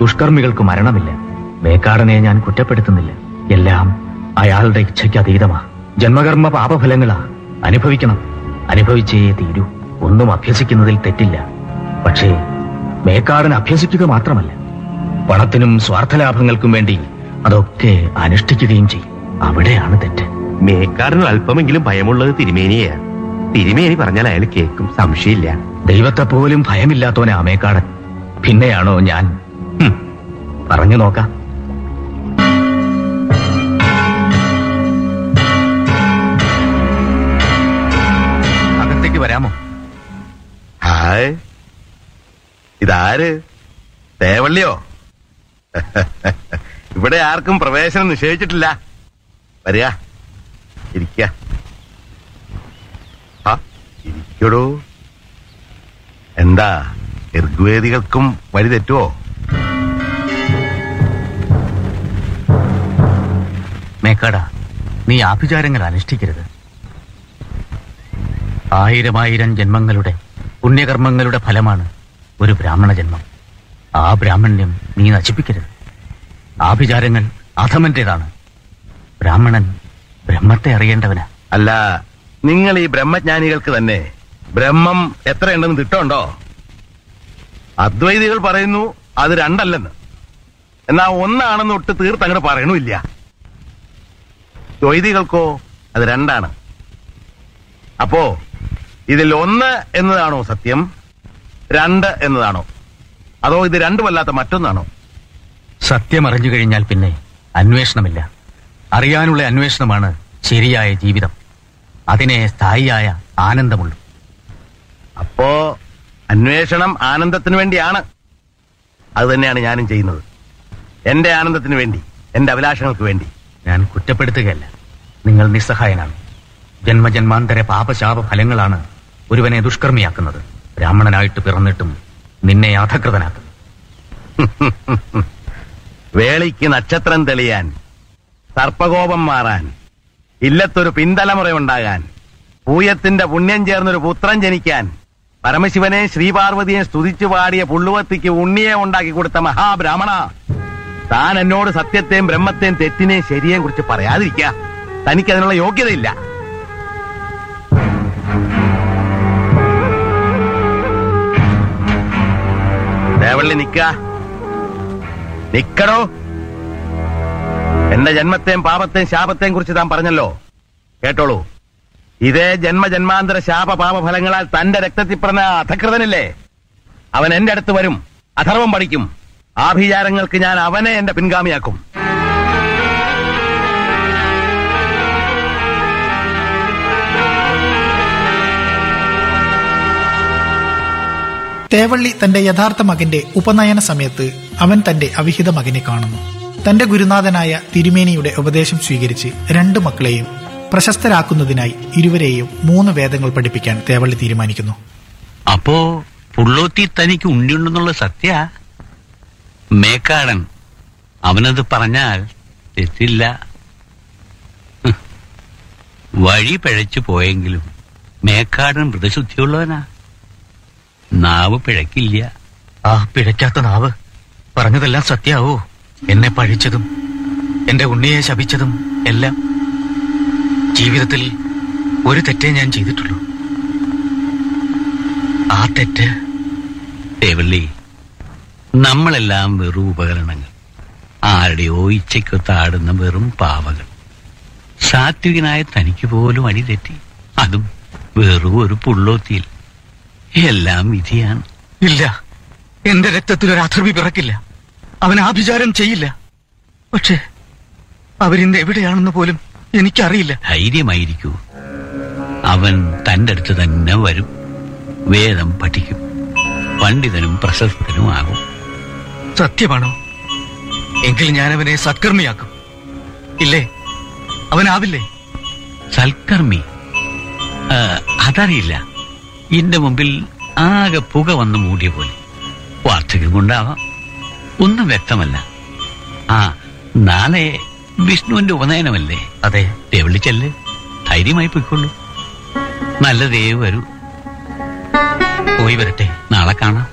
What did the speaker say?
ദുഷ്കർമ്മികൾക്ക് മരണമില്ല മേക്കാടനെ ഞാൻ കുറ്റപ്പെടുത്തുന്നില്ല എല്ലാം അയാളുടെ ഇച്ഛയ്ക്ക് അതീതമാ ജന്മകർമ്മ പാപഫലങ്ങളാ അനുഭവിക്കണം അനുഭവിച്ചേ തീരൂ ഒന്നും അഭ്യസിക്കുന്നതിൽ തെറ്റില്ല പക്ഷേ മേക്കാടൻ അഭ്യസിക്കുക മാത്രമല്ല പണത്തിനും സ്വാർത്ഥലാഭങ്ങൾക്കും വേണ്ടി അതൊക്കെ അനുഷ്ഠിക്കുകയും ചെയ്യും അവിടെയാണ് തെറ്റ് മേക്കാരന് അല്പമെങ്കിലും ഭയമുള്ളത് തിരുമേനിയാ തിരുമേനി പറഞ്ഞാൽ അയാൾ കേൾക്കും സംശയമില്ല ദൈവത്തെ പോലും ഭയമില്ലാത്തവനാ മേക്കാടൻ പിന്നെയാണോ ഞാൻ ഹും, പറഞ്ഞു നോക്കാം അകത്തേക്ക് വരാമോ ഹായ് ഇതാര് തേവള്ളിയോ ഇവിടെ ആർക്കും പ്രവേശനം നിഷേധിച്ചിട്ടില്ല വരിക ഇരിക്ക ആ, ഇരിക്കടോ എന്താ ഋഗ്വേദികൾക്കും വഴി തെറ്റുവോ മേക്കാട നീ ആഭിചാരങ്ങൾ അനുഷ്ഠിക്കരുത് ആയിരം ആയിരം ജന്മങ്ങളുടെ പുണ്യകർമ്മങ്ങളുടെ ഫലമാണ് ഒരു ബ്രാഹ്മണ ജന്മം ആ ബ്രാഹ്മണ്യം നീ നശിപ്പിക്കരുത് ആഭിചാരങ്ങൾ അധമന്റേതാണ് ബ്രാഹ്മണൻ ബ്രഹ്മത്തെ അറിയേണ്ടവനാ അല്ല നിങ്ങൾ ഈ ബ്രഹ്മജ്ഞാനികൾക്ക് തന്നെ ബ്രഹ്മം എത്രയുണ്ടെന്ന് തിട്ടമുണ്ടോ അദ്വൈതികൾ പറയുന്നു അത് രണ്ടല്ലെന്ന് എന്നാ ഒന്നാണെന്ന് ഒട്ട് തീർത്തങ്ങോട്ട് പറയണമില്ല ദ്വൈതികൾക്കോ അത് രണ്ടാണ് അപ്പോ ഇതിൽ ഒന്ന് എന്നതാണോ സത്യം രണ്ട് എന്നതാണോ അതോ ഇത് രണ്ടുമല്ലാത്ത മറ്റൊന്നാണോ സത്യം അറിഞ്ഞു കഴിഞ്ഞാൽ പിന്നെ അന്വേഷണമില്ല അറിയാനുള്ള അന്വേഷണമാണ് ശരിയായ ജീവിതം അതിനെ സ്ഥായിയായ ആനന്ദമുള്ളൂ അപ്പോ അന്വേഷണം ആനന്ദത്തിന് വേണ്ടിയാണ് അത് തന്നെയാണ് ഞാനും ചെയ്യുന്നത് എന്റെ ആനന്ദത്തിന് വേണ്ടി എന്റെ അഭിലാഷങ്ങൾക്ക് വേണ്ടി ഞാൻ കുറ്റപ്പെടുത്തുകയല്ല നിങ്ങൾ നിസ്സഹായനാണ് ജന്മജന്മാന്തര പാപശാപ ഫലങ്ങളാണ് ഒരുവനെ ദുഷ്കർമ്മിയാക്കുന്നത് ബ്രാഹ്മണനായിട്ട് പിറന്നിട്ടും നിന്നെ അധകൃതനാക്കുന്നു വേളിക്ക് നക്ഷത്രം തെളിയാൻ സർപ്പകോപം മാറാൻ ഇല്ലത്തൊരു പിന്തലമുറയുണ്ടാകാൻ പൂയത്തിന്റെ പുണ്യം ചേർന്നൊരു പുത്രൻ ജനിക്കാൻ പരമശിവനെ ശ്രീപാർവതിയെ സ്തുതിച്ചു പാടിയ പുള്ളുവത്തിക്ക് ഉണ്ണിയെ ഉണ്ടാക്കി കൊടുത്ത മഹാബ്രാഹ്മണ താൻ എന്നോട് സത്യത്തെയും ബ്രഹ്മത്തെയും തെറ്റിനെയും ശരിയെയും കുറിച്ച് പറയാതിരിക്ക തനിക്ക് അതിനുള്ള യോഗ്യതയില്ല ദേവള്ളി നിക്ക നിക്കടോ എന്റെ ജന്മത്തെയും പാപത്തെയും ശാപത്തെയും കുറിച്ച് താൻ പറഞ്ഞല്ലോ കേട്ടോളൂ ഇതേ ജന്മജന്മാന്തര ശാപ പാപ ഫലങ്ങളാൽ തന്റെ രക്തത്തിൽ പിറന്ന അധകൃതനില്ലേ അവൻ എന്റെ അടുത്ത് വരും അഥർവം പഠിക്കും ആഭിചാരങ്ങൾക്ക് ഞാൻ അവനെ എന്റെ പിൻഗാമിയാക്കും തേവള്ളി തന്റെ യഥാർത്ഥ മകന്റെ ഉപനയന സമയത്ത് അവൻ തന്റെ അവിഹിത മകനെ കാണുന്നു തന്റെ ഗുരുനാഥനായ തിരുമേനിയുടെ ഉപദേശം സ്വീകരിച്ച് രണ്ടു മക്കളെയും പ്രശസ്തരാക്കുന്നതിനായി ഇരുവരെയും മൂന്ന് വേദങ്ങൾ പഠിപ്പിക്കാൻ തേവള്ളി തീരുമാനിക്കുന്നു അപ്പോ പുള്ളോത്തി തനിക്ക് ഉണ്ടിയുണ്ടെന്നുള്ള സത്യ മേക്കാടൻ അവനത് പറഞ്ഞാൽ തെറ്റില്ല ഹ്. വഴി പിഴച്ചു പോയെങ്കിലും മേക്കാടൻ മൃതശുദ്ധിയുള്ളവനാ നാവ് പിഴക്കില്ല ആ പിഴയ്ക്കാത്ത നാവ് പറഞ്ഞതെല്ലാം സത്യാവോ എന്നെ പഴിച്ചതും എന്റെ ഉണ്ണിയെ ശപിച്ചതും എല്ലാം ജീവിതത്തിൽ ഒരു തെറ്റേ ഞാൻ ചെയ്തിട്ടുള്ളൂ ആ തെറ്റ് തേവള്ളി നമ്മളെല്ലാം വെറും ഉപകരണങ്ങൾ ആരുടെയോ ഇച്ഛയ്ക്കൊത്താടുന്ന വെറും പാവകൾ സാത്വികനായ തനിക്ക് പോലും അടി തെറ്റി അതും വെറും ഒരു പുള്ളോത്തിയിൽ എല്ലാം വിധിയാണ് ഇല്ല എന്റെ രക്തത്തിൽ ഒരു അധർവി പിറക്കില്ല അവൻ ആഭിചാരം ചെയ്യില്ല പക്ഷേ അവരിന്ന് എവിടെയാണെന്ന് പോലും എനിക്കറിയില്ല ധൈര്യമായിരിക്കൂ അവൻ തന്റെ അടുത്ത് തന്നെ വരും വേദം പഠിക്കും പണ്ഡിതനും പ്രശസ്തനും ആകും സത്യമാണോ എങ്കിൽ ഞാൻ അവനെ സത്കർമ്മിയാക്കും ഇല്ലേ അവനാവില്ലേ സൽക്കർമ്മി ആ, അതറിയില്ല എന്റെ മുമ്പിൽ ആകെ പുക വന്ന് മൂടിയ പോലെ വാർദ്ധക്യം കൊണ്ടാവാം ഒന്നും വ്യക്തമല്ല ആ നാളെ വിഷ്ണുവിന്റെ ഉപനയനമല്ലേ അതെ വിളിച്ചല്ലേ ധൈര്യമായി പോയിക്കൊള്ളൂ നല്ലതേ വരൂ പോയി വരട്ടെ നാളെ കാണാം